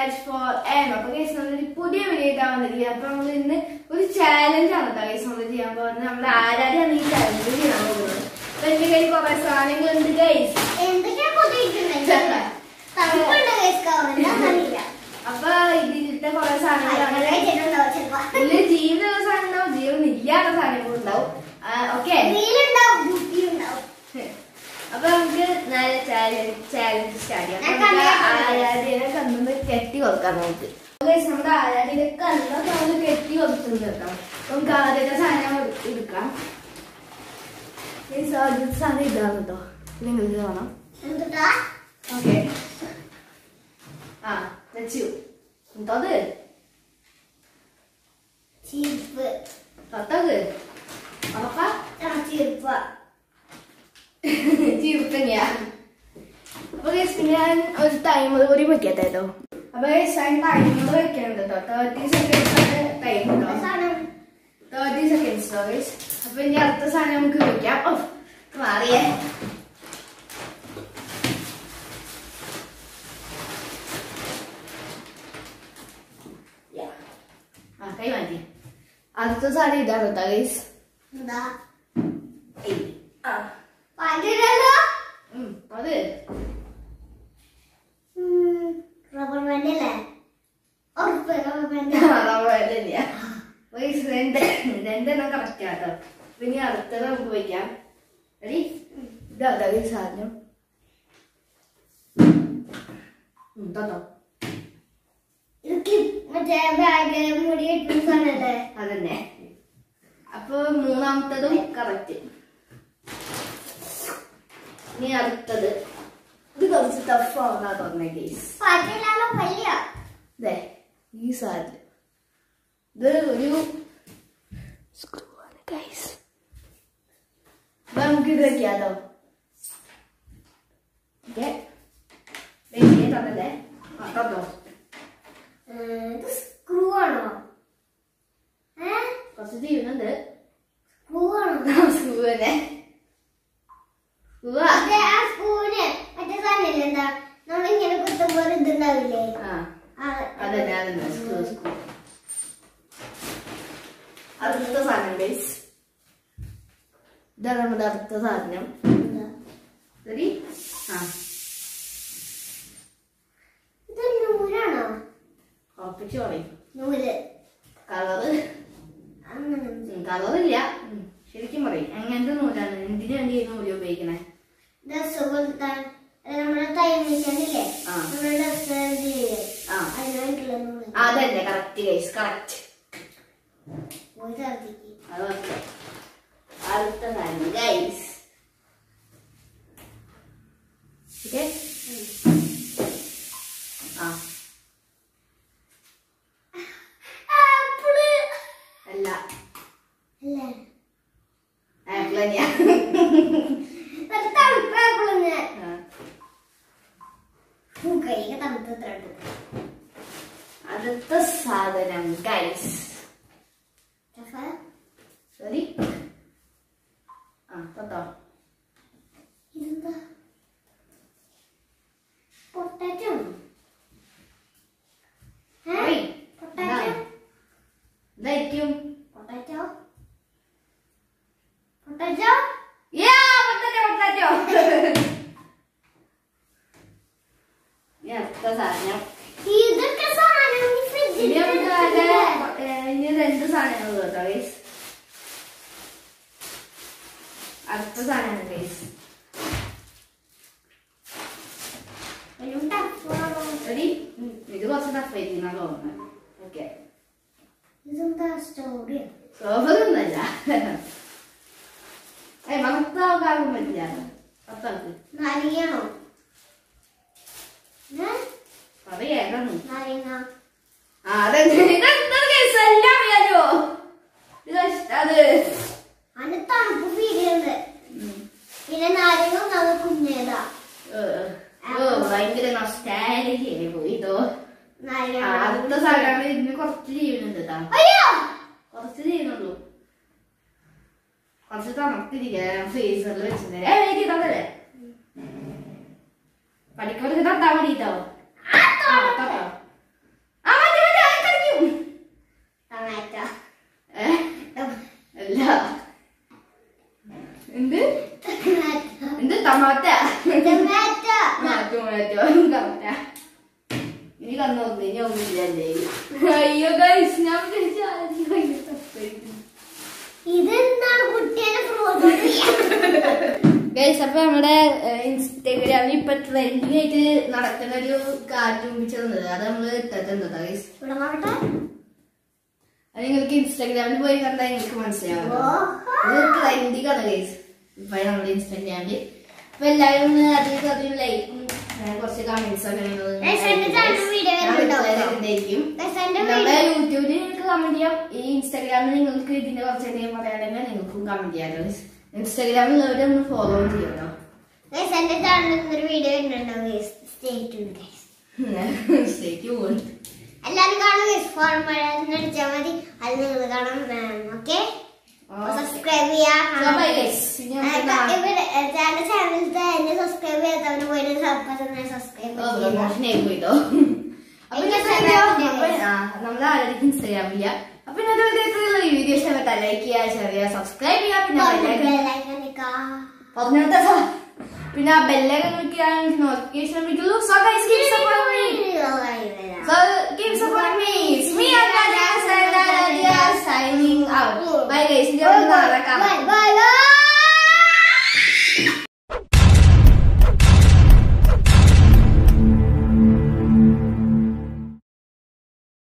Batch four M അപ്പൊ case നമ്മളൊരു പുതിയ വീഡിയോ ആയിട്ടാ വന്നിരിക്കുന്നത് അപ്പൊ നമ്മൾ ഇന്ന് ഒരു ചാലഞ്ച് ആണ് കേട്ടോ കേസ് നമ്മൾ ചെയ്യാൻ പോകുന്നത് നമ്മുടെ ആരാധ്യാണ് ഈ ചാലഞ്ച് ചെയ്യാൻ പോകുന്നത് അപ്പൊ എന്റെ കയ്യിൽ കുറെ സാധനങ്ങളുണ്ട് ഗൈസ് എന്തൊക്കെയാ പൊതിയിട്ടുണ്ടെങ്കിൽ തണുപ്പുണ്ട് guys, കവറിൽ. അതറിയില്ല. അപ്പൊ ഇതിലത്തെ കുറെ അങ്ങനെ സാധനങ്ങളാണ് വെച്ചിട്ടുണ്ടാവും ചിലപ്പോ. ഇതില് ജീവനുള്ള സാധനം ഉണ്ടാവും ജീവൻ ഇല്ലാത്ത സാധനങ്ങളും ഉണ്ടാവും ഓക്കെ റീലുണ്ടാവും, ഡ്യൂട്ടിയുണ്ടാവും. അപ്പൊ നമുക്ക് നല്ല ചാലഞ്ച് ചാലഞ്ച് സ്റ്റാർട്ട് ചെയ്യാം ഞാൻ അപ്പൊ നമുക്ക് കണ്ടു. ആരാധ്യനെ കണ്ണൊന്ന് കെട്ടി കൊടുക്കാം നമുക്ക് Guys, നമ്മുടെ ആരാധ്യനെ കണ്ണൊക്കെ നമ്മൾ കെട്ടി കൊടുക്കുന്നത് കേട്ടോ അപ്പൊ നമുക്ക് ആദ്യത്തെ സാധനം എടു- എടുക്കാം Guys, ആദ്യത്തെ സാധനം ഇതാണ് കേട്ടോ നിങ്ങൾക്ക് കാണാം എന്തുട്ടാ? ഓക്കെ ആ വെച്ചു എന്തത് ചീപ്പ്. തൊട്ടത് ഉറപ്പാ ആ, ചീപ്പ്. ചീർത്തന്നെയാ അപ്പൊ guys, ഞാൻ ഒരു ടൈമർ കൂടി വെക്കട്ടെ കേട്ടോ അപ്പൊ guys, ഞാൻ ടൈമർ വെക്കണത് കേട്ടോ തേർട്ടി സെക്കൻഡ്സ് ആണ് ടൈം കേട്ടോ അവസാനം തേർട്ടി സെക്കൻഡ്സ് ഗൈസ് അപ്പൊ ഇനി അടുത്ത സാധനം നമുക്ക് വെക്കാം ഓ മാറിയേ Yeah. ആ കൈ മാറ്റി അടുത്ത സാധനം ഇതാണ് കേട്ടോ ഗൈസ് എന്താ? ആ പാൻറില്ലല്ലോ? ഉം, അത് ഉം, റബ്ബർ ബാൻഡ് അല്ലേ? ഉറപ്പ്, റബ്ബർ ബാൻഡ്. തന്നെയാ ഗൈസ് രണ്ട് രണ്ടെണ്ണം കറക്റ്റ് ആട്ടോ അപ്പൊ ഇനി അടുത്തത് നമുക്ക് വയ്ക്കാം റെഡി ഇതാ ഗൈസ് സാധനം ഉം, തന്നോ ഇത് clip മറ്റേ ബാഗ് മുടി കെട്ടുന്ന സാധനല്ലേ? അതന്നെ അപ്പൊ മൂന്നാമത്തതും കറക്റ്റ് ഇനി അടുത്തത് ഇത് കുറച്ച് ടഫ് ആവുന്ന തോന്നുന്നേ ഗൈസ് പാൻറില്ലല്ലോ, വലിയ. ദേ ഈ സാധനം ഇത് ഒരു സ്ക്രൂ ആണ് ഗൈസ് നമുക്ക് ഇത് വെക്കാലോ ഓക്കെ തന്നല്ലേ ആ തന്നോ ഏഹ്, ഇത് സ്ക്രൂ ആണോ ഏ കുറച്ച് ചെയ്യുന്നുണ്ട് സ്ക്രൂ ആണോ സ്ക്രൂ തന്നെ സ്ക്രൂ അതെ ആ സ്പൂന് മറ്റേ സാധനമില്ലേ എന്താ നമ്മളിങ്ങനെ കുത്തുമ്പോൾ ഒരു ഇതുണ്ടാവില്ലേ ആ ആ, അതന്നെ അതന്നെ സ്ക്രൂ സ്ക്രൂ അടുത്ത സാധനം ഗൈസ് ഇതാണ് നമ്മുടെ അടുത്ത സാധനം എന്താ? റെഡി ആ ഇത് നൂലാണോ ഉറപ്പിച്ച് പറയും നൂല് കളറ് അങ്ങനെ കളറില്ല ശരിക്കും പറയും എങ്ങനത്തെ നൂലാണ് എന്തിനു വേണ്ടി ഈ നൂല് ഉപയോഗിക്കണേ ഡ്രസ് പോലത്തെ അത് നമ്മുടെ തയ്യൽ മെഷീനില്ലേ ആ. നമ്മുടെ ഡ്രസ് ചെയ്യില്ലേ ആ അതിന് വേണ്ടിയുള്ള നൂല് അതന്നെ കറക്റ്റ് ഗൈസ് കറക്റ്റ് പോയി തർത്തിക്ക് അത് ഓക്കെ അടുത്ത സാധനം ഗൈസ് ഓക്കെ ആ ആപ്പിള് അല്ല അല്ലേ ആപ്പിൾ തന്നെയാ നല്ല തണുപ്പ് ആപ്പിളിന് ആ. കൈക്ക് തണുത്ത് ത്രണ്ട് അടുത്ത സാധനം ഗൈസ് സോറി ആ തൊട്ടോ ഇതെന്താ പൊട്ടാറ്റോ ഓയ്, പൊട്ടാറ്റോ എന്താണ്? ഇതായിരിക്കും potato potato ya, potato, potato. ഇനി അടുത്ത സാധനം ഇതൊക്കെ സാധനം ഈ ഇനി ഫ്രിഡ്ജിൽ നമുക്ക് ആകെ, ഏ, ഇനി രണ്ട് സാധനങ്ങൾ കേട്ടോ ഗൈസ് അടുത്ത സാധനമാണ് ഗൈസ് റെഡി ഇത് കുറച്ച് ടഫ് ആയിരിക്കും തോന്നുന്നത് ഓക്കെ ഇതെന്താ സ്റ്റോറി സോഫൊന്നുമല്ല ഏ മകത്താവാൻ പറ്റില്ല പത്താൾക്ക് നാരങ്ങയാണോ ഏ? പറയാതാണ് നാരങ്ങ ആ അതെന്താ ഇതെന്താ കേസ് എല്ലാം അറിയാലോ ഇത് കഷ്ട- അത് അതിന് തണുപ്പ് ഫീൽ ചെയ്യുന്നത് ഉം. പിന്നെ നാരങ്ങ നല്ല കുഞ്ഞേതാ ഏ, ഓ ഭയങ്കര നൊസ്റ്റാലിറ്റി പോയിട്ടോ നാരങ്ങ ആ, അടുത്ത സാധനം ഇതിന് കുറച്ച് ചെയ്യുന്നുണ്ട് കേട്ടോ അയ്യോ കുറച്ച് ചെയ്യുന്നുള്ളൂ കുറച്ച് തണുത്തിരിക്കാൻ ഫ്രീസറിൽ വെച്ചിട്ടുണ്ട് ഏ വെയിറ്റ് ചെയ്തോളല്ലേ പഠിക്കവർക്ക് തട്ടാ മതിട്ടോ ആ ആ, തണുപ്പ്. തൊട്ടോ. ഇനി കണ്ണു നോക്കി ഇനി ഒന്നുമില്ലല്ലേ അയ്യോ ഗൈസ് ഞാൻ വിചാരിച്ചു ആരെങ്കിലും ഭയങ്കര തപ്പായിരിക്കും. ഇതെന്താണ് കുട്ടിയുടെ ഫ്രോസൺ ഗൈസ് അപ്പൊ നമ്മുടെ ഇൻസ്റ്റാഗ്രാമിൽ ഇപ്പൊ ട്രെൻഡിങ് ആയിട്ട് നടക്കുന്ന ഒരു കാർട്ടൂൺ പിക്ചർ ഉണ്ട് അത് നമ്മള് ഇട്ടിട്ടുണ്ട് ഗൈസ് ഇവിടെ നോക്കട്ടെ അത് നിങ്ങൾക്ക് ഇൻസ്റ്റാഗ്രാമിൽ പോയി കണ്ടാൽ നിങ്ങൾക്ക് മനസ്സിലാവും ഓഹോ. ഇത് ട്രെൻഡിങ് ആണ് ഗൈസ് ഇപ്പൊ നമ്മുടെ ഇൻസ്റ്റാഗ്രാമില് അപ്പൊ എല്ലാവരും ഒന്ന് അതിൽ അതിൽ ലൈക്കും കുറച്ച് കമന്റ്സ് ഒക്കെ Guys, എന്റെ channel video വരുന്നുണ്ടോ? ഉണ്ടായിരിക്കും Guys, എന്റെ നമ്മുടെ വീഡിയോ- യൂട്യൂബിൽ നിങ്ങൾക്ക് കമന്റ് ചെയ്യാം ഈ ഇൻസ്റ്റാഗ്രാമിൽ നിങ്ങൾക്ക് ഇതിന്റെ കുറച്ച് എന്തെങ്കിലും പറയാണെങ്കിൽ നിങ്ങൾക്കും കമന്റ് ചെയ്യാം guys. ഇൻസ്റ്റാഗ്രാമിൽ ഉള്ളവരെ ഒന്ന് ഫോളോ ചെയ്യണം കേട്ടോ Guys, എന്റെ ചാനലിൽ ഒരു വീഡിയോ വരുന്നുണ്ടോ സ്റ്റേ ട്യൂൺ ഗൈസ് ശരിക്ക് പോകുന്നു എല്ലാരും കാണും ഗൈസ് ഫോൺ അടിച്ചാൽ മതി അത് നിങ്ങൾ കാണാം ഓക്കെ സബ്സ്ക്രൈബ് ചെയ്യാ So, bye, guys. ഇനി നമുക്ക് കാണാം. എന്റെ ചാനലിലത്തെ എന്നെ സബ്സ്ക്രൈബ് ചെയ്യാത്തവന് പോയിട്ട് സബ്സ്ക്രൈബ് ഓ, promotion ആയി പോയിട്ടോ. അപ്പൊ എനിക്ക് ഇന്നത്തെ Instagram video- ഉണ്ട്. അപ്പൊ, ആ, നമ്മള് ആരാധിക്കും ഇൻസ്റ്റാഗ്രാമില്ല അപ്പൊ ഇന്നത്തെ വിധത്തിലുള്ള ഈ വീഡിയോ ഇഷ്ടപ്പെട്ടാൽ ലൈക്ക് ചെയ്യുക ഷെയർ ചെയ്യുക സബ്സ്ക്രൈബ് ചെയ്യുക പിന്നെ ബെല്ലൈക്കൺ പറഞ്ഞിട്ട് സ- പിന്നെ ആ ബെല്ലൈക്കൺ ക്ലിക്ക് നോട്ടിഫിക്കേഷൻ ലഭിക്കുള്ളൂ so guys keep support me So keep supporting me. It's me and Raja signing out. Bye guys. Ini aku nak rekam. Bye bye bye.